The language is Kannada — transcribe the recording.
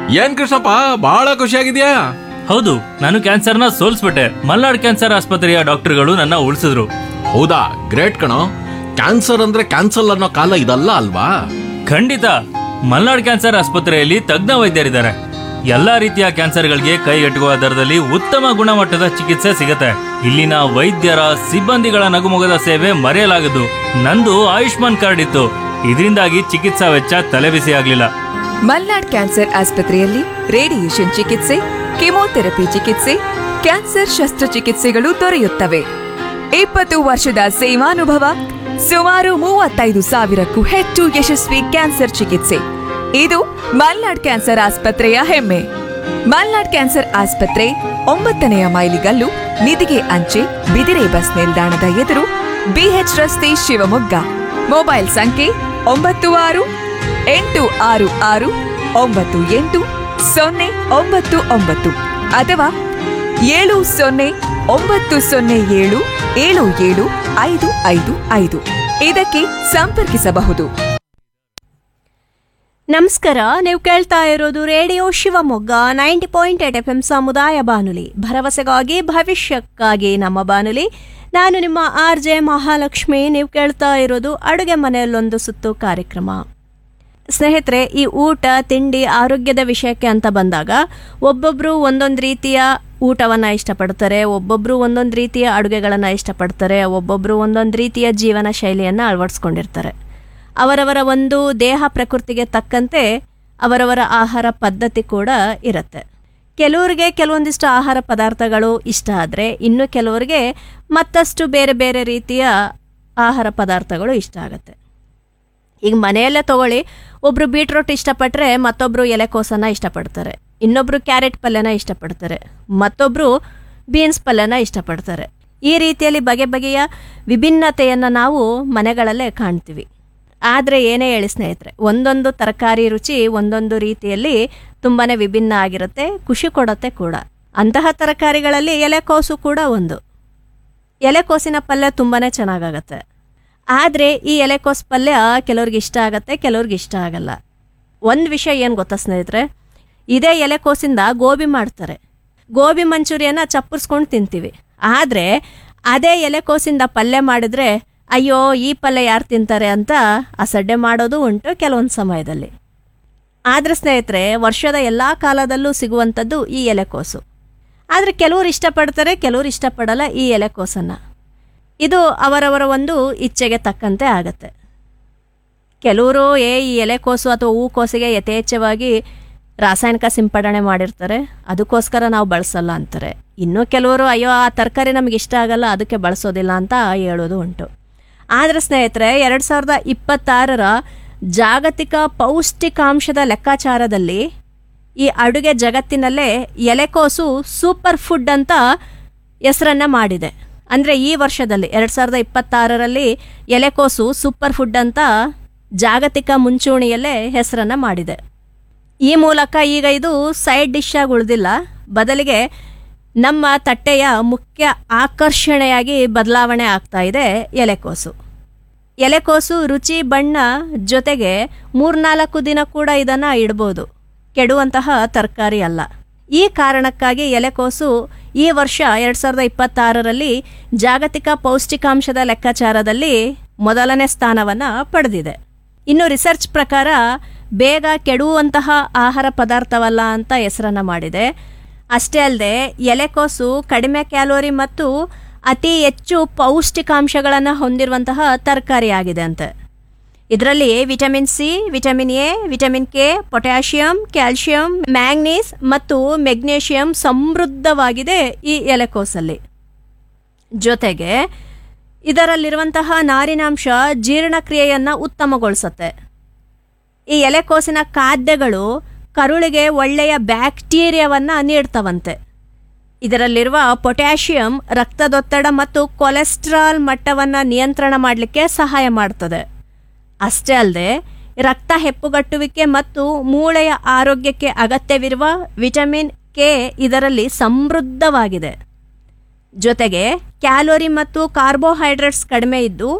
ಏನ್ ಕೃಷ್ಣಪ್ಪ ಬಹಳ ಖುಷಿಯಾಗಿದ್ಯಾ ಹೌದು ನಾನು ಕ್ಯಾನ್ಸರ್ನ ಸೋಲ್ಸ್ಬಿಟ್ಟೆ ಮಲ್ನಾಡ್ ಕ್ಯಾನ್ಸರ್ ಆಸ್ಪತ್ರೆಯ ಡಾಕ್ಟರ್ಗಳು ನನ್ನ ಉಳಿಸಿದ್ರು ಹೌದಾ ಗ್ರೇಟ್ ಕಣೋ ಕ್ಯಾನ್ಸರ್ ಅಂದ್ರೆ ಕ್ಯಾನ್ಸಲ್ ಅನ್ನೋ ಕಾಲ ಇದಲ್ಲ ಅಲ್ವಾ ಖಂಡಿತ ಮಲ್ನಾಡ್ ಕ್ಯಾನ್ಸರ್ ಆಸ್ಪತ್ರೆಯಲ್ಲಿ ತಜ್ಞ ವೈದ್ಯರಿದ್ದಾರೆ ಎಲ್ಲಾ ರೀತಿಯ ಕ್ಯಾನ್ಸರ್ಗಳಿಗೆ ಕೈಗೆಟುಕುವ ದರದಲ್ಲಿ ಉತ್ತಮ ಗುಣಮಟ್ಟದ ಚಿಕಿತ್ಸೆ ಸಿಗತ್ತೆ ಇಲ್ಲಿನ ವೈದ್ಯರ ಸಿಬ್ಬಂದಿಗಳ ನಗುಮೊಗದ ಸೇವೆ ಮರೆಯಲಾಗದು ನಂದು ಆಯುಷ್ಮಾನ್ ಕಾರ್ಡ್ ಇತ್ತು ಇದರಿಂದಾಗಿ ಚಿಕಿತ್ಸಾ ವೆಚ್ಚ ತಲೆಬಿಸಿ ಆಗ್ಲಿಲ್ಲ ಮಲ್ನಾಡ್ ಕ್ಯಾನ್ಸರ್ ಆಸ್ಪತ್ರೆಯಲ್ಲಿ ರೇಡಿಯೇಷನ್ ಚಿಕಿತ್ಸೆ ಕೆಮೊಥೆರಪಿ ಚಿಕಿತ್ಸೆ ಕ್ಯಾನ್ಸರ್ ಶಸ್ತ್ರಚಿಕಿತ್ಸೆಗಳು ದೊರೆಯುತ್ತವೆ ಇಪ್ಪತ್ತು ವರ್ಷದ ಸೇವಾನುಭವ ಸುಮಾರು ಮೂವತ್ತೈದು ಸಾವಿರಕ್ಕೂ ಹೆಚ್ಚು ಯಶಸ್ವಿ ಕ್ಯಾನ್ಸರ್ ಚಿಕಿತ್ಸೆ ಇದು ಮಲ್ನಾಡ್ ಕ್ಯಾನ್ಸರ್ ಆಸ್ಪತ್ರೆಯ ಹೆಮ್ಮೆ ಮಲ್ನಾಡ್ ಕ್ಯಾನ್ಸರ್ ಆಸ್ಪತ್ರೆ ಒಂಬತ್ತನೆಯ ಮೈಲಿಗಲ್ಲು ನಿಧಿಗೆ ಅಂಚೆ ಬಿದಿರೆ ಬಸ್ ನಿಲ್ದಾಣದ ಎದುರು ಬಿಎಚ್ ರಸ್ತೆ ಶಿವಮೊಗ್ಗ ಮೊಬೈಲ್ ಸಂಖ್ಯೆ ಒಂಬತ್ತು ಆರು ಎಂಟು ಆರು ಆರು ಒಂಬತ್ತು ಎಂಟು ಸೊನ್ನೆ ಒಂಬತ್ತು ಒಂಬತ್ತು ಅಥವಾ ಏಳು ಸೊನ್ನೆ ಒಂಬತ್ತು ಸೊನ್ನೆ ಏಳು ಏಳು ಏಳು ಐದು ಐದು ಐದು ಇದಕ್ಕೆ ಸಂಪರ್ಕಿಸಬಹುದು ನಮಸ್ಕಾರ ನೀವು ಕೇಳ್ತಾ ಇರೋದು radio Shivamogga ninety point eight F M ಸಮುದಾಯ ಬಾನುಲಿ ಭರವಸೆಗಾಗಿ ಭವಿಷ್ಯಕ್ಕಾಗಿ ನಮ್ಮ ಬಾನುಲಿ ನಾನು ನಿಮ್ಮ ಆರ್ ಜೆ ಮಹಾಲಕ್ಷ್ಮಿ ನೀವು ಕೇಳ್ತಾ ಇರೋದು ಅಡುಗೆ ಮನೆಯಲ್ಲೊಂದು ಸುತ್ತು ಕಾರ್ಯಕ್ರಮ ಸ್ನೇಹಿತರೆ ಈ ಊಟ ತಿಂಡಿ ಆರೋಗ್ಯದ ವಿಷಯಕ್ಕೆ ಅಂತ ಬಂದಾಗ ಒಬ್ಬೊಬ್ಬರು ಒಂದೊಂದು ರೀತಿಯ ಊಟವನ್ನು ಇಷ್ಟಪಡ್ತಾರೆ ಒಬ್ಬೊಬ್ಬರು ಒಂದೊಂದು ರೀತಿಯ ಅಡುಗೆಗಳನ್ನು ಇಷ್ಟಪಡ್ತಾರೆ ಒಬ್ಬೊಬ್ಬರು ಒಂದೊಂದು ರೀತಿಯ ಜೀವನ ಶೈಲಿಯನ್ನು ಅಳವಡಿಸ್ಕೊಂಡಿರ್ತಾರೆ ಅವರವರ ಒಂದು ದೇಹ ಪ್ರಕೃತಿಗೆ ತಕ್ಕಂತೆ ಅವರವರ ಆಹಾರ ಪದ್ಧತಿ ಕೂಡ ಇರುತ್ತೆ ಕೆಲವರಿಗೆ ಕೆಲವೊಂದಿಷ್ಟು ಆಹಾರ ಪದಾರ್ಥಗಳು ಇಷ್ಟ ಆದರೆ ಇನ್ನು ಕೆಲವರಿಗೆ ಮತ್ತಷ್ಟು ಬೇರೆ ಬೇರೆ ರೀತಿಯ ಆಹಾರ ಪದಾರ್ಥಗಳು ಇಷ್ಟ ಆಗುತ್ತೆ ಈಗ ಮನೆಯಲ್ಲೇ ತಗೊಳ್ಳಿ ಒಬ್ರು ಬೀಟ್ರೋಟ್ ಇಷ್ಟಪಟ್ಟರೆ ಮತ್ತೊಬ್ರು ಎಲೆಕೋಸನ್ನ ಇಷ್ಟಪಡ್ತಾರೆ ಇನ್ನೊಬ್ರು ಕ್ಯಾರೆಟ್ ಪಲ್ಯನ ಇಷ್ಟಪಡ್ತಾರೆ ಮತ್ತೊಬ್ರು ಬೀನ್ಸ್ ಪಲ್ಯನ ಇಷ್ಟಪಡ್ತಾರೆ ಈ ರೀತಿಯಲ್ಲಿ ಬಗೆ ಬಗೆಯ ವಿಭಿನ್ನತೆಯನ್ನು ನಾವು ಮನೆಗಳಲ್ಲೇ ಕಾಣ್ತೀವಿ ಆದರೆ ಏನೇ ಹೇಳಿ ಸ್ನೇಹಿತರೆ ಒಂದೊಂದು ತರಕಾರಿ ರುಚಿ ಒಂದೊಂದು ರೀತಿಯಲ್ಲಿ ತುಂಬಾ ವಿಭಿನ್ನ ಆಗಿರುತ್ತೆ ಖುಷಿ ಕೊಡುತ್ತೆ ಕೂಡ ಅಂತಹ ತರಕಾರಿಗಳಲ್ಲಿ ಎಲೆಕೋಸು ಕೂಡ ಒಂದು ಎಲೆಕೋಸಿನ ಪಲ್ಯ ತುಂಬಾ ಚೆನ್ನಾಗಾಗತ್ತೆ ಆದರೆ ಈ ಎಲೆಕೋಸು ಪಲ್ಯ ಕೆಲವ್ರಿಗೆ ಇಷ್ಟ ಆಗತ್ತೆ ಕೆಲವ್ರಿಗೆ ಇಷ್ಟ ಆಗಲ್ಲ ಒಂದು ವಿಷಯ ಏನು ಗೊತ್ತಾ ಸ್ನೇಹಿತರೆ ಇದೇ ಎಲೆಕೋಸಿಂದ ಗೋಬಿ ಮಾಡ್ತಾರೆ ಗೋಬಿ ಮಂಚೂರಿಯನ್ನ ಚಪ್ಪರ್ಸ್ಕೊಂಡು ತಿಂತೀವಿ ಆದರೆ ಅದೇ ಎಲೆಕೋಸಿಂದ ಪಲ್ಯ ಮಾಡಿದ್ರೆ ಅಯ್ಯೋ ಈ ಪಲ್ಯ ಯಾರು ತಿಂತಾರೆ ಅಂತ ಅಸಡ್ಡೆ ಮಾಡೋದು ಉಂಟು ಕೆಲವೊಂದು ಸಮಯದಲ್ಲಿ ಆದರೆ ಸ್ನೇಹಿತರೆ ವರ್ಷದ ಎಲ್ಲ ಕಾಲದಲ್ಲೂ ಸಿಗುವಂಥದ್ದು ಈ ಎಲೆಕೋಸು ಆದರೆ ಕೆಲವರು ಇಷ್ಟಪಡ್ತಾರೆ ಕೆಲವರು ಇಷ್ಟಪಡಲ್ಲ ಈ ಎಲೆಕೋಸನ್ನು ಇದು ಅವರವರ ಒಂದು ಇಚ್ಛೆಗೆ ತಕ್ಕಂತೆ ಆಗತ್ತೆ ಕೆಲವರು ಏ ಈ ಎಲೆಕೋಸು ಅಥವಾ ಹೂಕೋಸಿಗೆ ಯಥೇಚ್ಛವಾಗಿ ರಾಸಾಯನಿಕ ಸಿಂಪಡಣೆ ಮಾಡಿರ್ತಾರೆ ಅದಕ್ಕೋಸ್ಕರ ನಾವು ಬಳಸಲ್ಲ ಅಂತಾರೆ ಇನ್ನು ಕೆಲವರು ಅಯ್ಯೋ ಆ ತರಕಾರಿ ನಮಗೆ ಇಷ್ಟ ಆಗಲ್ಲ ಅದಕ್ಕೆ ಬಳಸೋದಿಲ್ಲ ಅಂತ ಹೇಳೋದು ಉಂಟು ಆದರೆ ಸ್ನೇಹಿತರೆ ಎರಡು ಸಾವಿರದ ಇಪ್ಪತ್ತಾರರ ಜಾಗತಿಕ ಪೌಷ್ಟಿಕಾಂಶದ ಲೆಕ್ಕಾಚಾರದಲ್ಲಿ ಈ ಅಡುಗೆ ಜಗತ್ತಿನಲ್ಲೇ ಎಲೆಕೋಸು ಸೂಪರ್ ಫುಡ್ ಅಂತ ಹೆಸರನ್ನು ಮಾಡಿದೆ ಅಂದರೆ ಈ ವರ್ಷದಲ್ಲಿ ಎರಡು ಸಾವಿರದ ಇಪ್ಪತ್ತಾರರಲ್ಲಿ ಎಲೆಕೋಸು ಸೂಪರ್ ಫುಡ್ ಅಂತ ಜಾಗತಿಕ ಮುಂಚೂಣಿಯಲ್ಲೇ ಹೆಸರನ್ನು ಮಾಡಿದೆ ಈ ಮೂಲಕ ಈಗ ಇದು ಸೈಡ್ ಡಿಶ್ ಆಗಿ ಉಳಿದಿಲ್ಲ ಬದಲಿಗೆ ನಮ್ಮ ತಟ್ಟೆಯ ಮುಖ್ಯ ಆಕರ್ಷಣೆಯಾಗಿ ಬದಲಾವಣೆ ಆಗ್ತಾ ಇದೆ ಎಲೆಕೋಸು ಎಲೆಕೋಸು ರುಚಿ ಬಣ್ಣ ಜೊತೆಗೆ ಮೂರ್ನಾಲ್ಕು ದಿನ ಕೂಡ ಇದನ್ನು ಇಡ್ಬೋದು ಕೆಡುವಂತಹ ತರಕಾರಿ ಅಲ್ಲ ಈ ಕಾರಣಕ್ಕಾಗಿ ಎಲೆಕೋಸು ಈ ವರ್ಷ ಎರಡು ಸಾವಿರದ ಇಪ್ಪತ್ತಾರರಲ್ಲಿ ಜಾಗತಿಕ ಪೌಷ್ಟಿಕಾಂಶದ ಲೆಕ್ಕಾಚಾರದಲ್ಲಿ ಮೊದಲನೇ ಸ್ಥಾನವನ್ನು ಪಡೆದಿದೆ ಇನ್ನು ರಿಸರ್ಚ್ ಪ್ರಕಾರ ಬೇಗ ಕೆಡುವಂತಹ ಆಹಾರ ಪದಾರ್ಥವಲ್ಲ ಅಂತ ಹೆಸರನ್ನು ಮಾಡಿದೆ ಅಷ್ಟೇ ಅಲ್ಲದೆ ಎಲೆಕೋಸು ಕಡಿಮೆ ಕ್ಯಾಲೋರಿ ಮತ್ತು ಅತಿ ಹೆಚ್ಚು ಪೌಷ್ಟಿಕಾಂಶಗಳನ್ನು ಹೊಂದಿರುವಂತಹ ತರಕಾರಿ ಆಗಿದೆ ಅಂತೆ ಇದರಲ್ಲಿ vitamin C vitamin A vitamin K potassium calcium manganese ಮತ್ತು ಮೆಗ್ನೇಷಿಯಂ ಸಮೃದ್ಧವಾಗಿದೆ ಈ ಎಲೆಕೋಸಲ್ಲಿ ಜೊತೆಗೆ ಇದರಲ್ಲಿರುವಂತಹ ನಾರಿನಾಂಶ ಜೀರ್ಣಕ್ರಿಯೆಯನ್ನು ಉತ್ತಮಗೊಳಿಸುತ್ತೆ ಈ ಎಲೆಕೋಸಿನ ಖಾದ್ಯಗಳು ಕರುಳಿಗೆ ಒಳ್ಳೆಯ ಬ್ಯಾಕ್ಟೀರಿಯಾವನ್ನು ನೀಡ್ತವಂತೆ ಇದರಲ್ಲಿರುವ ಪೊಟ್ಯಾಷಿಯಂ ರಕ್ತದೊತ್ತಡ ಮತ್ತು ಕೊಲೆಸ್ಟ್ರಾಲ್ ಮಟ್ಟವನ್ನು ನಿಯಂತ್ರಣ ಮಾಡಲಿಕ್ಕೆ ಸಹಾಯ ಮಾಡ್ತದೆ ಅಷ್ಟೇ ಅಲ್ಲದೆ ರಕ್ತ ಹೆಪ್ಪುಗಟ್ಟುವಿಕೆ ಮತ್ತು ಮೂಳೆಯ ಆರೋಗ್ಯಕ್ಕೆ ಅಗತ್ಯವಿರುವ ವಿಟಮಿನ್ ಕೆ ಇದರಲ್ಲಿ ಸಮೃದ್ಧವಾಗಿದೆ ಜೊತೆಗೆ ಕ್ಯಾಲೋರಿ ಮತ್ತು ಕಾರ್ಬೋಹೈಡ್ರೇಟ್ಸ್ ಕಡಿಮೆ ಇದ್ದು